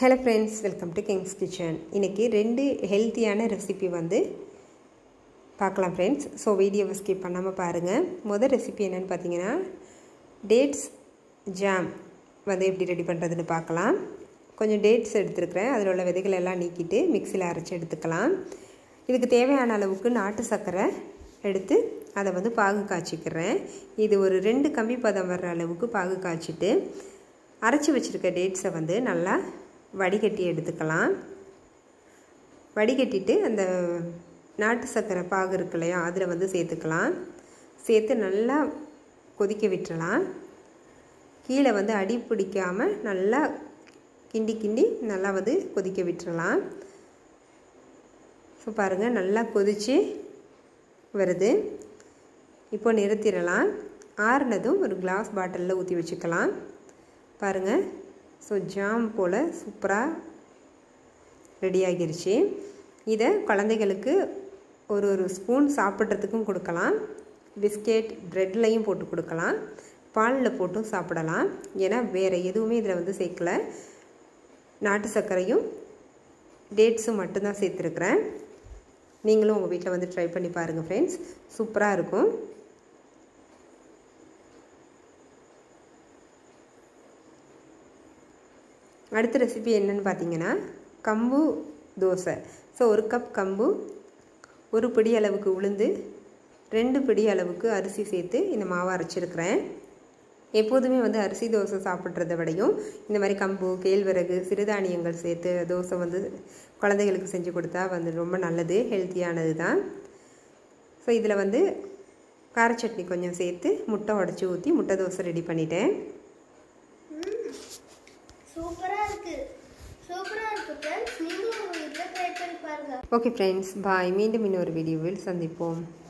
hello friends welcome to kings kitchen இன்றைக்கி ரெண்டு ஹெல்த்தியான ரெசிபி வந்து பார்க்கலாம் ஃப்ரெண்ட்ஸ் ஸோ வீடியோவை ஸ்கிப் பண்ணாமல் பாருங்கள் முதல் ரெசிபி என்னென்னு பார்த்தீங்கன்னா டேட்ஸ் ஜாம் வந்து எப்படி ரெடி பண்ணுறதுன்னு பார்க்கலாம் கொஞ்சம் டேட்ஸ் எடுத்துருக்கிறேன் அதில் உள்ள விதைகள் எல்லாம் நீக்கிட்டு மிக்சியில் அரைச்சி எடுத்துக்கலாம் இதுக்கு தேவையான அளவுக்கு நாட்டு சர்க்கரை எடுத்து அதை வந்து பாகு காய்ச்சிக்கிறேன் இது ஒரு ரெண்டு கம்பி பதம் வர்ற அளவுக்கு பாகு காய்ச்சிட்டு அரைச்சி வச்சுருக்க டேட்ஸை வந்து நல்லா வடிகட்டி எடுத்துக்கலாம் வடிகட்டிட்டு அந்த நாட்டு சர்க்கரை பாகு இருக்கு இல்லையா அதில் வந்து சேர்த்துக்கலாம் சேர்த்து நல்லா கொதிக்க விட்டுறலாம் கீழே வந்து அடி பிடிக்காமல் நல்லா கிண்டி கிண்டி நல்லா வந்து கொதிக்க விட்டுறலாம் ஸோ பாருங்கள் நல்லா கொதித்து வருது இப்போ நிறுத்திடலாம் ஆறுனதும் ஒரு கிளாஸ் பாட்டிலில் ஊற்றி வச்சுக்கலாம் பாருங்கள் ஸோ ஜாம் போல் சூப்பராக ரெடி ஆகிருச்சு இதை குழந்தைகளுக்கு ஒரு ஒரு ஸ்பூன் சாப்பிட்றதுக்கும் கொடுக்கலாம் பிஸ்கெட் ப்ரெட்லையும் போட்டு கொடுக்கலாம் பாலில் போட்டும் சாப்பிடலாம் ஏன்னா வேறு எதுவுமே இதில் வந்து சேர்க்கல நாட்டு சர்க்கரையும் டேட்ஸும் மட்டும்தான் சேர்த்துருக்குறேன் நீங்களும் உங்கள் வீட்டில் வந்து ட்ரை பண்ணி பாருங்கள் ஃப்ரெண்ட்ஸ் சூப்பராக இருக்கும் அடுத்த ரெசிபி என்னென்னு பார்த்தீங்கன்னா கம்பு தோசை ஸோ ஒரு கப் கம்பு ஒரு பிடி அளவுக்கு உளுந்து ரெண்டு பிடி அளவுக்கு அரிசி சேர்த்து இந்த மாவை அரைச்சிருக்கிறேன் எப்போதுமே வந்து அரிசி தோசை சாப்பிட்றத விடையும் இந்த மாதிரி கம்பு கேழ்வரகு சிறுதானியங்கள் சேர்த்து தோசை வந்து குழந்தைகளுக்கு செஞ்சு கொடுத்தா வந்து ரொம்ப நல்லது ஹெல்த்தியானது தான் ஸோ இதில் வந்து கார சட்னி கொஞ்சம் சேர்த்து முட்டை உடச்சி ஊற்றி முட்டை தோசை ரெடி பண்ணிட்டேன் சூப்பரா இருக்கு சூப்பரா இருக்கு ஃப்ரெண்ட்ஸ் நீங்களும் உங்க வீட்ல ட்ரை பண்ணி பாருங்க ஓகே ஃப்ரெண்ட்ஸ் பாய் மீண்டும் இன்னொரு வீடியோவில் சந்திப்போம்